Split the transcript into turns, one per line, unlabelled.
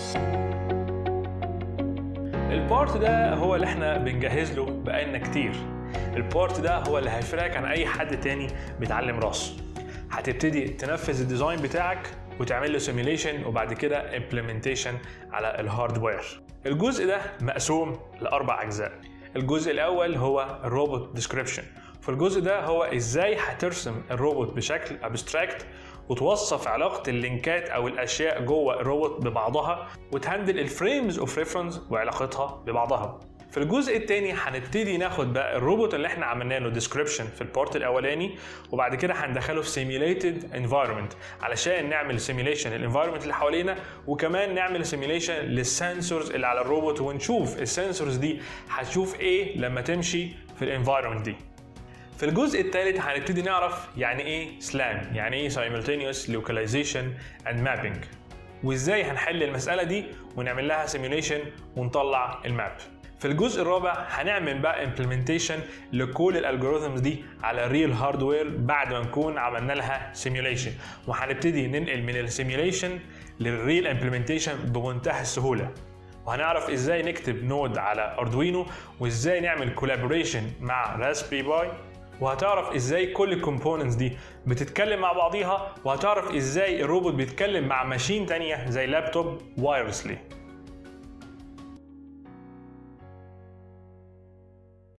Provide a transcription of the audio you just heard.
البارت ده هو اللي احنا بنجهز له بقالنا كتير البارت ده هو اللي هيفرقك عن اي حد تاني بيتعلم راسه هتبتدي تنفذ الديزاين بتاعك وتعمل له سيميليشن وبعد كده امبلمنتيشن على الهاردوير الجزء ده مقسوم لاربع اجزاء الجزء الاول هو الروبوت ديسكريبشن في الجزء ده هو ازاي هترسم الروبوت بشكل ابستراكت وتوصف علاقة اللينكات أو الأشياء جوه الروبوت ببعضها وتهندل الفريمز اوف ريفرنس وعلاقتها ببعضها. في الجزء الثاني هنبتدي ناخد بقى الروبوت اللي احنا عملنا له ديسكريبشن في البارت الاولاني وبعد كده هندخله في سيميليتد انفايرمنت علشان نعمل سيميليشن الانفايرمنت اللي حوالينا وكمان نعمل سيميليشن للسنسورز اللي على الروبوت ونشوف السنسورز دي هتشوف ايه لما تمشي في الانفايرمنت دي. في الجزء الثالث هنبتدي نعرف يعني ايه سلام يعني ايه simultaneous localization and mapping وازاي هنحل المسألة دي ونعمل لها simulation ونطلع الماب في الجزء الرابع هنعمل بقى implementation لكل الالجوريثمز دي على ريل هاردوير بعد ما نكون عملنا لها simulation وهنبتدي ننقل من السيميوليشن للريل implementation بمنتهى السهولة وهنعرف ازاي نكتب نود على اردوينو وازاي نعمل كولابوريشن مع راسبي باي وهتعرف ازاي كل الكومبوننتس دي بتتكلم مع بعضيها وهتعرف ازاي الروبوت بيتكلم مع ماشين تانية زي لابتوب وايرلسلي